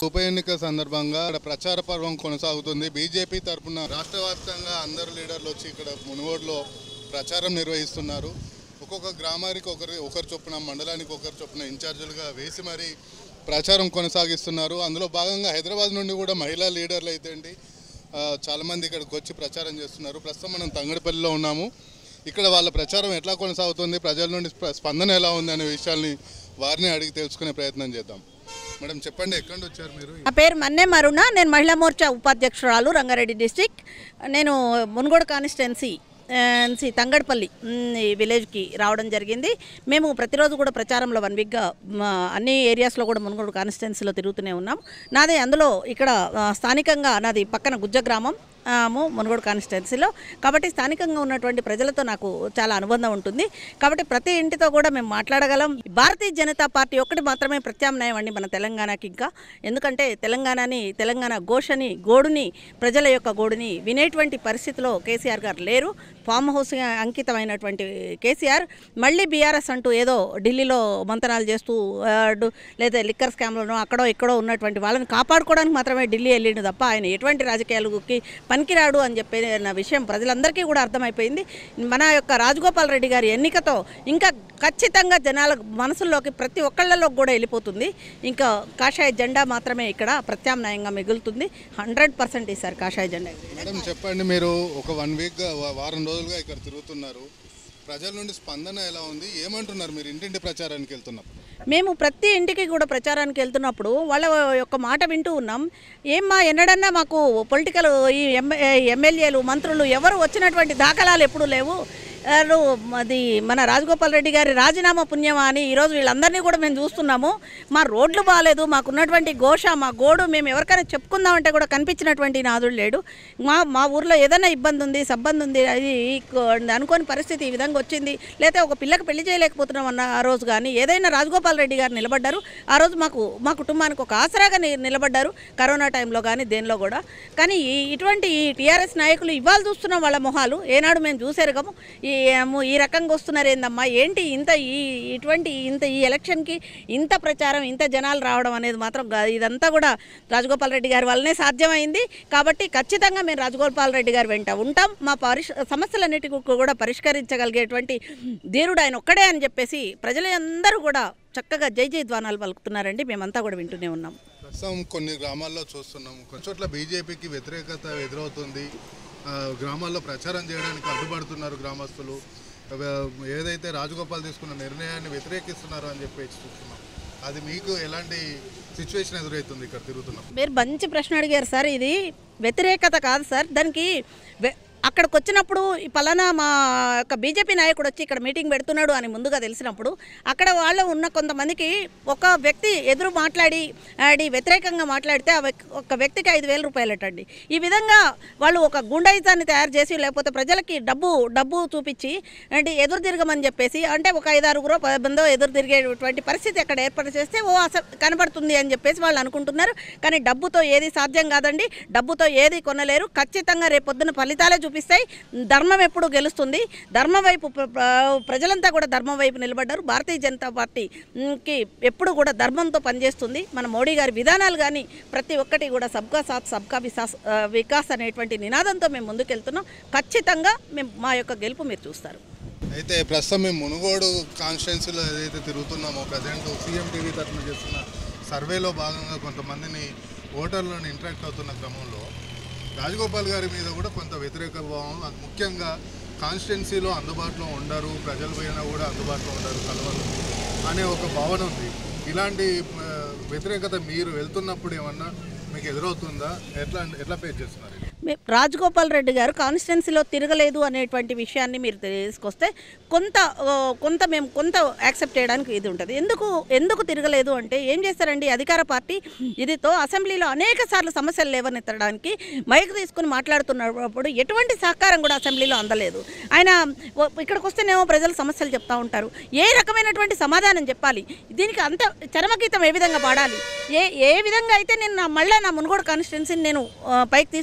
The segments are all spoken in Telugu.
ఉప ఎన్నిక సందర్భంగా ఇక్కడ ప్రచార పర్వం కొనసాగుతుంది బీజేపీ తరఫున రాష్ట్ర వ్యాప్తంగా అందరు లీడర్లు వచ్చి ఇక్కడ మునుగోడులో ప్రచారం నిర్వహిస్తున్నారు ఒక్కొక్క గ్రామానికి ఒకరి ఒకరు చొప్పున మండలానికి ఒకరు చొప్పున ఇన్ఛార్జీలుగా వేసి మరి ప్రచారం కొనసాగిస్తున్నారు అందులో భాగంగా హైదరాబాద్ నుండి కూడా మహిళా లీడర్లు అయితే అండి ఆ, చాలామంది ఇక్కడికి వచ్చి ప్రచారం చేస్తున్నారు ప్రస్తుతం మనం తంగడిపల్లిలో ఉన్నాము ఇక్కడ వాళ్ళ ప్రచారం ఎట్లా కొనసాగుతుంది ప్రజల నుండి స్ప- స్పందన ఎలా ఉంది అనే విషయాల్ని వారిని అడిగి తెలుసుకునే ప్రయత్నం చేద్దాం మేడం చెప్పండి ఎక్కడి నుండి వచ్చారు మీరు నా పేరు మన్నే మరుణ నేను మహిళా మోర్చా ఉపాధ్యక్షురాలు రంగారెడ్డి డిస్టిక్ నేను మునుగోడు కాన్స్టిట్యున్సీ ఎన్సి తంగడపల్లి మ్, ఈ విలేజ్కి రావడం జరిగింది మేము ప్రతిరోజు కూడా ప్రచారంలో వన్ వీక్గా మ, అన్ని ఏరియాస్లో కూడా మునుగోడు కాన్స్టిట్యున్సీలో తిరుగుతూనే ఉన్నాం నాది అందులో ఇక్కడ ఆ, స్థానికంగా నాది పక్కన గుజ్జ గ్రామం ఆ, ము మునుగోడు కాన్స్టిట్యున్సీలో కాబట్టి స్థానికంగా ఉన్నటువంటి ప్రజలతో నాకు చాలా అనుబంధం ఉంటుంది కాబట్టి ప్రతి ఇంటితో కూడా మేము మాట్లాడగలం భారతీయ జనతా పార్టీ ఒకటి మాత్రమే ప్రత్యామ్నాయం అండి మన తెలంగాణకి ఇంకా ఎందుకంటే తెలంగాణని తెలంగాణ ఘోషని గోడుని ప్రజల యొక్క గోడుని వినేటువంటి పరిస్థితిలో కేసీఆర్ గారు లేరు ఫామ్ హౌస్ అంకితమైనటువంటి కేసీఆర్ మళ్ళీ బీఆర్ఎస్ అంటూ ఏదో ఢిల్లీలో మంతనాలు చేస్తూ ఆ, డు- లేదా లిక్కర్ స్కామ్లను అక్కడో ఇక్కడో ఉన్నటువంటి వాళ్ళని కాపాడుకోవడానికి మాత్రమే ఢిల్లీ వెళ్ళిండు తప్ప ఆయన ఎటువంటి రాజకీయాలకి పనికిరాడు అని చెప్పే నా విషయం ప్రజలందరికీ కూడా అర్థమైపోయింది మన యొక్క రాజగోపాల్ రెడ్డి గారి ఎన్నికతో ఇంకా ఖచ్చితంగా జనాల మనసుల్లోకి ప్రతి ఒక్కళ్ళలో కూడా వెళ్ళిపోతుంది ఇంకా కాషాయ జెండా మాత్రమే ఇక్కడ ప్రత్యామ్నాయంగా మిగులుతుంది హండ్రెడ్ పర్సెంట్ ఈసారి కాషాయ జెండా మేడం చెప్పండి మీరు ఒక వన్ వీక్గా వా- వారం రోజులుగా ఇక్కడ తిరుగుతున్నారు ప్రజల నుండి స్పందన ఎలా ఉంది ఏమంటున్నారు మీరు ఇంటింటి ప్రచారానికి వెళ్తున్నప్పుడు మేము ప్రతి ఇంటికి కూడా ప్రచారానికి వెళ్తున్నప్పుడు వాళ్ళ యొక్క మాట వింటూ ఉన్నాం ఏమ్మా ఎన్నడన్నా మాకు పొలిటికల్ ఈ ఎమ్మెల్యేలు మంత్రులు ఎవరు వచ్చినటువంటి దాఖలాలు ఎప్పుడూ లేవు వాళ్ళు అది మన రాజగోపాల్ రెడ్డి గారి రాజీనామా పుణ్యమా అని ఈరోజు వీళ్ళందరినీ కూడా మేము చూస్తున్నాము మా రోడ్లు బాగాలేదు మాకున్నటువంటి ఘోష మా గోడు మేము ఎవరికైనా చెప్పుకుందామంటే కూడా కనిపించినటువంటి నాదుడు లేడు మా మా ఊర్లో ఏదైనా ఇబ్బంది ఉంది సబ్బంది ఉంది అది కో- అనుకోని పరిస్థితి ఈ విధంగా వచ్చింది లేకపోతే ఒక పిల్లకి పెళ్లి చేయలేకపోతున్నాం అన్న ఆ రోజు కానీ ఏదైనా రాజగోపాల్ రెడ్డి గారు నిలబడ్డారు ఆ రోజు మాకు మా కుటుంబానికి ఒక ఆసరాగా ని- నిలబడ్డారు కరోనా టైంలో కానీ దేనిలో కూడా కానీ ఈ ఇటువంటి ఈ టీఆర్ఎస్ నాయకులు ఇవాళ చూస్తున్నాం వాళ్ళ మొహాలు ఏనాడు మేము చూసేరుగము ఈ ఏమో ఈ రకంగా వస్తున్నారు ఏందమ్మా ఏంటి ఇంత ఈ ఇటువంటి ఇంత ఈ ఎలక్షన్కి ఇంత ప్రచారం ఇంత జనాలు రావడం అనేది మాత్రం గా- ఇదంతా కూడా రాజగోపాల్ రెడ్డి గారి వల్లనే సాధ్యమైంది కాబట్టి ఖచ్చితంగా మేము రాజగోపాల్ రెడ్డి గారి వెంట ఉంటాం మా పరిష్ సమస్యలన్నిటికీ కూడా పరిష్కరించగలిగేటువంటి ధీరుడు ఆయన ఒక్కడే అని చెప్పేసి ప్రజలందరూ కూడా చక్కగా జై జై ధ్వానాలు పలుకుతున్నారండి మేమంతా కూడా వింటూనే ఉన్నాం ప్రస్తుతం కొన్ని గ్రామాల్లో చూస్తున్నాం కొన్ని చోట్ల బీజేపీకి వ్యతిరేకత ఎదురవుతుంది ఆ, గ్రామాల్లో ప్రచారం చేయడానికి అడ్డుపడుతున్నారు గ్రామస్తులు అవ- ఏదైతే రాజగోపాల్ తీసుకున్న నిర్ణయాన్ని వ్యతిరేకిస్తున్నారు అని చెప్పేసి చూస్తున్నాం అది మీకు ఎలాంటి సిచ్యువేషన్ ఎదురవుతుంది ఇక్కడ తిరుగుతున్నాం మీరు మంచి ప్రశ్న అడిగారు సార్ ఇది వ్యతిరేకత కాదు సార్ దానికి వె- అక్కడికి వచ్చినప్పుడు ఈ పలానా మా యొక్క బీజేపీ నాయకుడు వచ్చి ఇక్కడ మీటింగ్ పెడుతున్నాడు అని ముందుగా తెలిసినప్పుడు అక్కడ వాళ్ళు ఉన్న కొంతమందికి ఒక వ్యక్తి ఎదురు మాట్లాడి ఆడి వ్యతిరేకంగా మాట్లాడితే ఆ వ్యక్- ఒక వ్యక్తికి ఐదు వేల రూపాయలటండి ఈ విధంగా వాళ్ళు ఒక గుండాయిజాన్ని తయారు చేసి లేకపోతే ప్రజలకి డబ్బు డబ్బు చూపించి అంటే ఎదురు తిరగమని చెప్పేసి అంటే ఒక ఐదారుగురో పది మందో ఎదురు తిరిగేటువంటి పరిస్థితి అక్కడ ఏర్పాటు చేస్తే ఓ అస కనబడుతుంది అని చెప్పేసి వాళ్ళు అనుకుంటున్నారు కానీ డబ్బుతో ఏది సాధ్యం కాదండి డబ్బుతో ఏది కొనలేరు ఖచ్చితంగా రేపొద్దున ఫలితాలే చూపిస్తాయి ధర్మం ఎప్పుడు గెలుస్తుంది ధర్మం వైపు ప్ర- ప్ర- ప్రజలంతా కూడా ధర్మం వైపు నిలబడ్డారు భారతీయ జనతా పార్టీ మ్, కి ఎప్పుడు కూడా ధర్మంతో పనిచేస్తుంది మన మోడీ గారి విధానాలు కానీ ప్రతి ఒక్కటి కూడా సబ్కా సాత్ సబ్కా వికాస్ ఆ, వికాస్ అనేటువంటి నినాదంతో మేము ముందుకెళ్తున్నాం ఖచ్చితంగా మేము మా యొక్క గెలుపు మీరు చూస్తారు అయితే ప్రస్తుతం మేము మునుగోడు కాన్స్టిట్యున్సీలో ఏదైతే తిరుగుతున్నామో ప్రజెంట్ సీఎం టీవీ తరఫున చేస్తున్న సర్వేలో భాగంగా కొంతమందిని ఓటర్లను ఇంటరాక్ట్ అవుతున్న క్రమంలో రాజగోపాల్ గారి మీద కూడా కొంత వ్యతిరేక భావం అది ముఖ్యంగా కాన్స్టిట్యున్సీలో అందుబాటులో ఉండరు ప్రజలు పోయినా కూడా అందుబాటులో ఉండరు కలవరు అనే ఒక భావన ఉంది ఇలాంటి ఆ, వ్యతిరేకత మీరు వెళ్తున్నప్పుడు ఏమన్నా మీకు ఎదురవుతుందా ఎట్లా ఎట్లా ఫేస్ చేస్తున్నారు మే- రాజగోపాల్ రెడ్డి గారు కాన్స్టిట్యున్సీలో తిరగలేదు అనేటువంటి విషయాన్ని మీరు తీసుకొస్తే కొంత ఆ, కొంత మేము కొంత యాక్సెప్ట్ చేయడానికి ఇది ఉంటుంది ఎందుకు ఎందుకు తిరగలేదు అంటే ఏం చేస్తారండి అధికార పార్టీ ఇదితో అసెంబ్లీలో అనేక సార్లు సమస్యలు లేవనెత్తడానికి మైక్ తీసుకుని మాట్లాడుతున్నప్పుడు ఎటువంటి సహకారం కూడా అసెంబ్లీలో అందలేదు ఆయన ఓ- ఇక్కడికి వస్తేనేమో ప్రజలు సమస్యలు చెప్తా ఉంటారు ఏ రకమైనటువంటి సమాధానం చెప్పాలి దీనికి అంత చరమగీతం ఏ విధంగా పాడాలి ఏ ఏ విధంగా అయితే నేను నా మళ్ళీ నా మునుగోడు కాన్స్టిట్యున్సీని నేను ఆ, పైకి తీసుకొచ్చుకోగలుగుతాను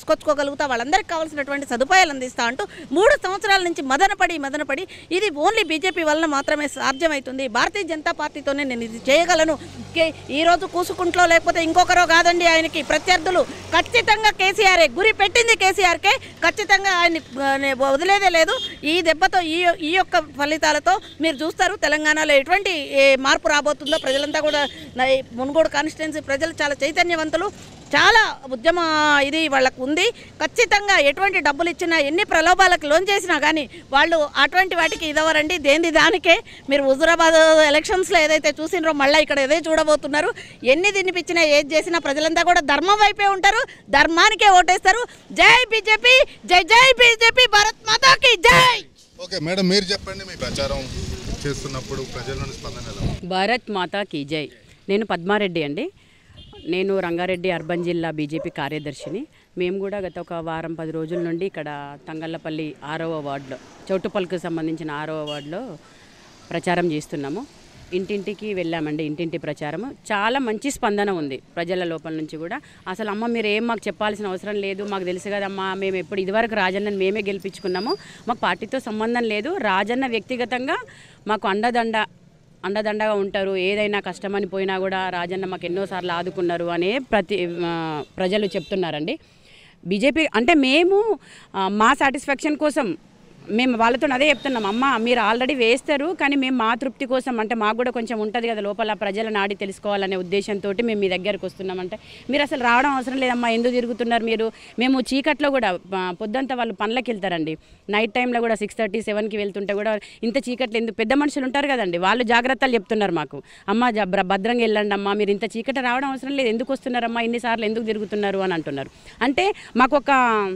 చేయగలుగుతా వాళ్ళందరికీ కావాల్సినటువంటి సదుపాయాలు అందిస్తా అంటూ మూడు సంవత్సరాల నుంచి మదనపడి మదనపడి ఇది ఓన్లీ బీజేపీ వలన మాత్రమే సాధ్యమవుతుంది భారతీయ జనతా పార్టీతోనే నేను ఇది చేయగలను కే- ఈ రోజు కూసుకుంట్లో లేకపోతే ఇంకొకరో కాదండి ఆయనకి ప్రత్యర్థులు ఖచ్చితంగా కేసీఆర్ గురి పెట్టింది కేసీఆర్కే ఖచ్చితంగా ఆయన ఆ, నే- వదిలేదే లేదు ఈ దెబ్బతో ఈ ఈ యొక్క ఫలితాలతో మీరు చూస్తారు తెలంగాణలో ఎటువంటి ఏ, మార్పు రాబోతుందో ప్రజలంతా కూడా నా- ఈ మునుగోడు కాన్స్టిట్యున్సీ ప్రజలు చాలా చైతన్యవంతులు చాలా ఉద్యమ ఇది వాళ్ళకు ఉంది ఖచ్చితంగా ఎటువంటి డబ్బులు ఇచ్చినా ఎన్ని ప్రలోభాలకు లోన్ చేసినా కానీ వాళ్ళు అటువంటి వాటికి ఇదవరండి దేంది దానికే మీరు హుజురాబాద్ ఎలక్షన్స్లో ఏదైతే చూసినారో మళ్ళీ ఇక్కడ ఏదే చూడబోతున్నారు ఎన్ని తినిపించినా ఏది చేసినా ప్రజలంతా కూడా ధర్మం వైపే ఉంటారు ధర్మానికే ఓటేస్తారు జై బీజేపీ జై జై బీజేపీ భారత్ మాతాకి జై ఓకే మేడం మీరు చెప్పండి మీ ప్రచారం చేస్తున్నప్పుడు ప్రజల నుండి స్పందన ఎలా ఉంది? భారత్ మాతా కీ జై నేను పద్మారెడ్డి అండి నేను రంగారెడ్డి అర్బన్ జిల్లా బీజేపీ కార్యదర్శిని మేము కూడా గత ఒక వారం పది రోజుల నుండి ఇక్కడ తంగళ్ళపల్లి ఆరవ వార్డులో చౌటుపల్లికి సంబంధించిన ఆరవ వార్డులో ప్రచారం చేస్తున్నాము ఇంటింటికి వెళ్ళామండి ఇంటింటి ప్రచారము చాలా మంచి స్పందన ఉంది ప్రజల లోపల నుంచి కూడా అసలు అమ్మ మీరు ఏం మాకు చెప్పాల్సిన అవసరం లేదు మాకు తెలుసు కదమ్మా మేము ఎప్పుడు ఇదివరకు రాజన్నని మేమే గెలిపించుకున్నాము మాకు పార్టీతో సంబంధం లేదు రాజన్న వ్యక్తిగతంగా మాకు అండదండ అండదండగా ఉంటారు ఏదైనా కష్టమని పోయినా కూడా రాజన్న మాకు ఎన్నోసార్లు ఆదుకున్నారు అనే ప్రతి ఆ, ప్రజలు చెప్తున్నారండి బీజేపీ అంటే మేము ఆ, మా సాటిస్ఫాక్షన్ కోసం మేము వాళ్ళతో అదే చెప్తున్నాం అమ్మ మీరు ఆల్రెడీ వేస్తారు కానీ మేము మా తృప్తి కోసం అంటే మాకు కూడా కొంచెం ఉంటుంది కదా లోపల ప్రజల నాడి తెలుసుకోవాలనే ఉద్దేశంతో మేము మీ దగ్గరకు వస్తున్నామంటే మీరు అసలు రావడం అవసరం లేదమ్మా ఎందుకు తిరుగుతున్నారు మీరు మేము చీకట్లో కూడా ఆ, పొద్దంతా వాళ్ళు పనులకు వెళ్తారండి నైట్ టైంలో కూడా సిక్స్ థర్టీ సెవెన్కి వెళ్తుంటే కూడా ఇంత చీకట్లో ఎందుకు పెద్ద మనుషులు ఉంటారు కదండి వాళ్ళు జాగ్రత్తలు చెప్తున్నారు మాకు అమ్మ జ- భద్ర- భద్రంగా వెళ్ళండి అమ్మా మీరు ఇంత చీకట రావడం అవసరం లేదు ఎందుకు వస్తున్నారమ్మా ఇన్నిసార్లు ఎందుకు తిరుగుతున్నారు అని అంటున్నారు అంటే మాకు ఒక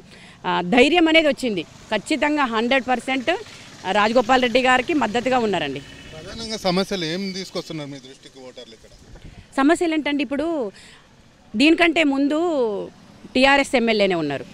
ఆ, ధైర్యం అనేది వచ్చింది ఖచ్చితంగా హండ్రెడ్ పర్సెంట్ రాజగోపాల్ రెడ్డి గారికి మద్దతుగా ఉన్నారండి ప్రధానంగా సమస్యలు ఏం తీసుకొస్తున్నారు మీ దృష్టికి ఓటర్లు ఇక్కడ సమస్యలు ఏంటంటే ఇప్పుడు దీనికంటే ముందు టీఆర్ఎస్ ఎమ్మెల్యేనే ఉన్నారు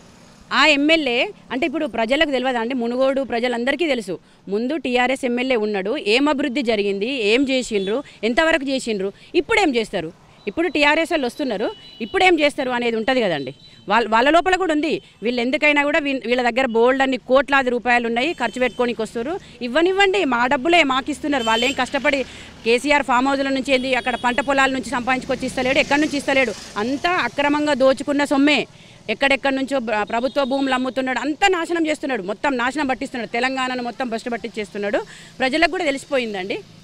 ఆ ఎమ్మెల్యే అంటే ఇప్పుడు ప్రజలకు తెలియదా అండి మునుగోడు ప్రజలందరికీ తెలుసు ముందు టీఆర్ఎస్ ఎమ్మెల్యే ఉన్నాడు ఏం అభివృద్ధి జరిగింది ఏం చేసిండ్రు ఎంతవరకు చేసిండ్రు ఇప్పుడు ఏం చేస్తారు ఇప్పుడు టీఆర్ఎస్ వాళ్ళు వస్తున్నారు ఇప్పుడు ఏం చేస్తారు అనేది ఉంటుంది కదండి వాళ్ళ వాళ్ళ లోపల కూడా ఉంది వీళ్ళు ఎందుకైనా కూడా వీ- వీళ్ళ దగ్గర బోల్డ్ అన్ని కోట్లాది రూపాయలు ఉన్నాయి ఖర్చు పెట్టుకోనికి వస్తారు ఇవ్వనివ్వండి మా డబ్బులే మాకు ఇస్తున్నారు వాళ్ళు ఏం కష్టపడి కేసీఆర్ ఫామ్ హౌస్ల నుంచి ఏంది అక్కడ పంట పొలాల నుంచి సంపాదించుకొచ్చి ఇస్తలేడు ఎక్కడి నుంచి ఇస్తలేడు అంతా అక్రమంగా దోచుకున్న సొమ్మే ఎక్కడెక్కడి నుంచో ప్ర- ప్రభుత్వ భూములు అమ్ముతున్నాడు అంతా నాశనం చేస్తున్నాడు మొత్తం నాశనం పట్టిస్తున్నాడు తెలంగాణను మొత్తం బస్టు పట్టించేస్తున్నాడు ప్రజలకు కూడా తెలిసిపోయిందండి